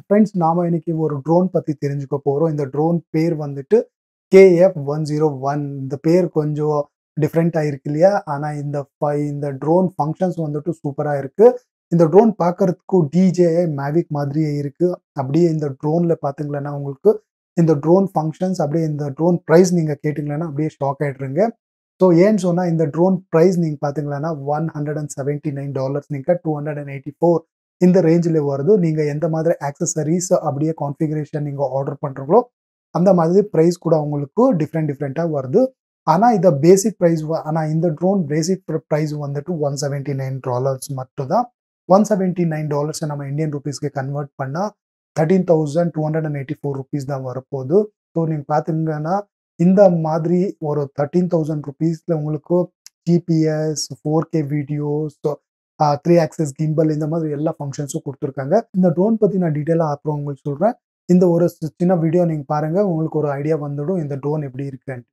Friends நாம இன்னைக்கு ஒரு ட்ரோன் பத்தி தெரிஞ்சுக்க போறோம். இந்த ட்ரோன் பேர் வந்துட்டு KF-101 இந்த பேர் கொஞ்சம் டிஃபரெண்ட்டா இருக்கு இல்லையா? ஆனா இந்த ஃப இந்த ட்ரோன் ஃபங்ஷன்ஸ் வந்துட்டு சூப்பரா இருக்கு. இந்த ட்ரோன் பார்க்கறதுக்கு DJI Mavic மாதிரியே இருக்கு. அப்படியே இந்த ட்ரோன்ல பார்த்தீங்கன்னா உங்களுக்கு இந்த ட்ரோன் ஃபங்ஷன்ஸ் அப்படியே இந்த ட்ரோன் பிரைஸ் நீங்க கேட்டீங்கன்னா அப்படியே ஷாக் ஆயிடுறீங்க. ஸோ ஏன்னு சொன்னா இந்த ட்ரோன் பிரைஸ் நீங்க பார்த்தீங்கன்னா $179 நீங்க 284 இந்த ரேஞ்சில வருது. நீங்க எந்த மாதிரி ஆக்சஸரீஸ் அப்படியே கான்ஃபிகரேஷன் நீங்க ஆர்டர் பண்றீங்களோ, அந்த மாதிரி பிரைஸ் கூட உங்களுக்கு டிஃபரெண்ட் டிஃபரெண்ட்டா வருது. ஆனா இத பேசிக் பிரைஸ் வ ஆனா இந்த ட்ரோன் பேசிக் பிர பிரைஸ் வந்துட்டு $179 மட்டும் தான். $179 நம்ம இந்தியன் ரூப்பீஸ்க்கு கன்வெர்ட் பண்ணா $13,284 தான் வரப்போகுது. ஸோ நீங்க பார்த்தீங்கன்னா, இந்த மாதிரி ஒரு $13,000ல உங்களுக்கு ஜிபிஎஸ், 4K வீடியோஸ், அ 3 ஆக்சிஸ் கிம்பல் இந்த மாதிரி எல்லா ஃபங்ஷன்ஸும் குடுத்துருக்காங்க. இந்த ட்ரோன் பத்தி நான் டீட்டெயிலா அப்புறம் உங்களுக்கு சொல்றேன். இந்த ஒரு சி சின்ன வீடியோ நீங்க பாருங்க. உங்களுக்கு ஒரு ஐடியா வந்துடும் இந்த ட்ரோன் எப்படி இருக்குன்ட்டு.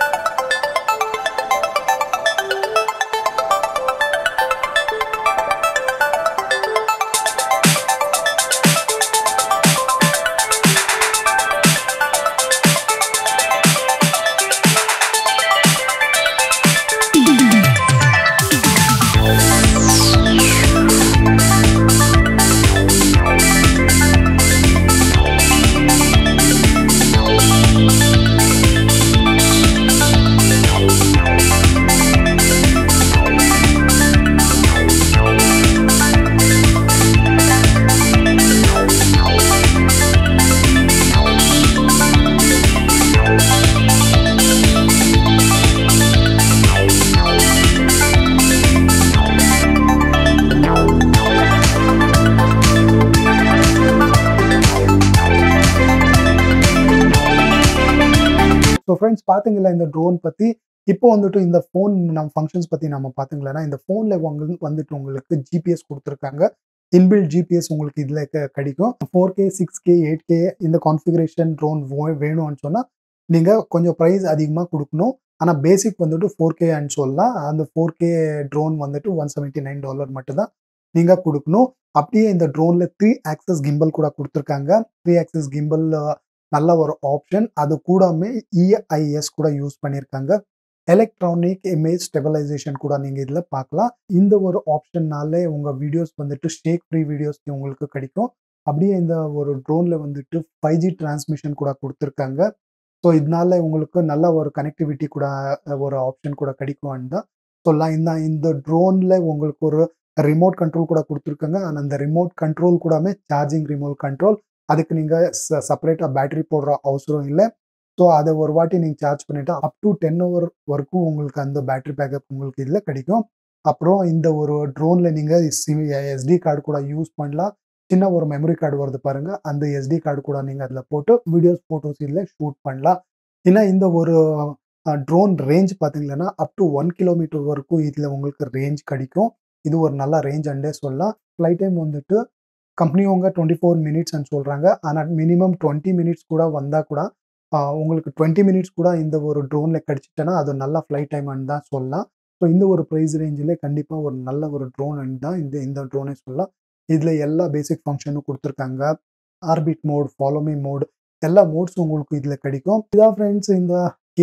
ஸோ ஃப்ரெண்ட்ஸ் பார்த்தீங்களா இந்த ட்ரோன் பத்தி. இப்போ வந்துட்டு இந்த ஃபோன் நம்ம ஃபங்ஷன்ஸ் பத்தி நம்ம பார்த்தீங்கன்னா, இந்த ஃபோன்ல வந்து வந்துட்டு உங்களுக்கு ஜிபிஎஸ் குடுத்துருக்காங்க. இன்பில்ட் ஜிபிஎஸ் உங்களுக்கு இதுல க கிடைக்கும். 4K, 6K, 8K இந்த கான்ஃபிகரேஷன் ட்ரோன் வே வேணும்னு சொன்னா, நீங்க கொஞ்சம் பிரைஸ் அதிகமா குடுக்கணும். ஆனா பேசிக் வந்துட்டு 4Kன்னு சொல்லலாம். அந்த 4K ட்ரோன் வந்துட்டு $179 மட்டும் தான் நீங்க குடுக்கணும். அப்படியே இந்த ட்ரோன்ல 3 ஆக்சிஸ் கிம்பல் கூட குடுத்துருக்காங்க. 3 ஆக்சிஸ் கிம்பல் நல்ல ஒரு ஆப்ஷன். அது கூடமே EIS கூட யூஸ் பண்ணியிருக்காங்க. எலக்ட்ரானிக் இமேஜ் ஸ்டெபிலைசேஷன் கூட நீங்க இதுல பார்க்கலாம். இந்த ஒரு ஆப்ஷன்னாலே உங்க வீடியோஸ் வந்துட்டு ஷேக் ஃப்ரீ வீடியோஸ் உங்களுக்கு கிடைக்கும். அப்படியே இந்த ஒரு ட்ரோன்ல வந்துட்டு 5G டிரான்ஸ்மிஷன் கூட குடுத்துருக்காங்க. ஸோ இதனால உங்களுக்கு நல்ல ஒரு கனெக்டிவிட்டி கூட ஒரு ஆப்ஷன் கூட கிடைக்கும்னு தான் சொல்லலாம். இந்த இந்த ட்ரோன்ல உங்களுக்கு ஒரு ரிமோட் கண்ட்ரோல் கூட குடுத்துருக்காங்க. ஆனா அந்த ரிமோட் கண்ட்ரோல் கூடமே சார்ஜிங் ரிமோட் கண்ட்ரோல். அதுக்கு நீங்க ச செப்பரேட்டா பேட்டரி போடுற அவசரம் இல்ல. ஸோ அத ஒரு வாட்டி நீங்க சார்ஜ் பண்ணிட்டா அப் டூ 10 ஹவர் வரைக்கும் உங்களுக்கு அந்த பேட்டரி பேக்கப் உங்களுக்கு இதுல கிடைக்கும். அப்புறம் இந்த ஒரு ட்ரோன்ல நீங்க சி எஸ்டி கார்டு கூட யூஸ் பண்ணலாம். சின்ன ஒரு மெமரி கார்டு வருது பாருங்க. அந்த எஸ்டி கார்டு கூட நீங்க அதுல போட்டு வீடியோஸ், ஃபோட்டோஸ் இதுல ஷூட் பண்ணலாம். ஏன்னா இந்த ஒரு அ ட்ரோன் ரேஞ்ச் பார்த்தீங்கன்னா, அப் டூ 1 கிலோமீட்டர் வரைக்கும் இதுல உங்களுக்கு ரேஞ்ச் கிடைக்கும். இது ஒரு நல்ல ரேஞ்சுன்னே சொல்லலாம். ஃப்ளைட் டைம் வந்துட்டு கம்பெனியவங்க 24 மினிட்ஸ்ன்னு சொல்றாங்க. ஆனா மினிமம் 20 மினிட்ஸ் கூட வந்தா கூட, அ உங்களுக்கு 20 மினிட்ஸ் கூட இந்த ஒரு ட்ரோன்ல கிடைச்சுச்சுன்னா, அது நல்ல ஃப்ளைட் டைம்ன்னு தான் சொல்லலாம். ஸோ இந்த ஒரு பிரைஸ் ரேஞ்சில கண்டிப்பா ஒரு நல்ல ஒரு ட்ரோன்னு தான் இந்த இந்த ட்ரோனே சொல்லலாம். இதுல எல்லா பேசிக் ஃபங்ஷனும் குடுத்துருக்காங்க. Orbit mode, follow me mode எல்லா மோட்ஸும் உங்களுக்கு இதுல கிடைக்கும். இதான் ஃப்ரெண்ட்ஸ் இந்த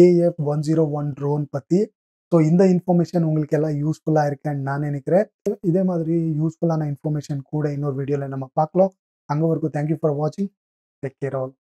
KF-101 ட்ரோன் பத்தி. ஸோ இந்த இன்ஃபர்மேஷன் உங்களுக்கு எல்லாம் யூஸ்ஃபுல்லா இருக்குன்னு நான் நினைக்கிறேன். இதே மாதிரி யூஸ்ஃபுல்லான இன்ஃபர்மேஷன் கூட இன்னொரு வீடியோல நம்ம பார்க்கலாம். அங்க வரைக்கும் தேங்க் யூ ஃபார் வாட்சிங். Take care all.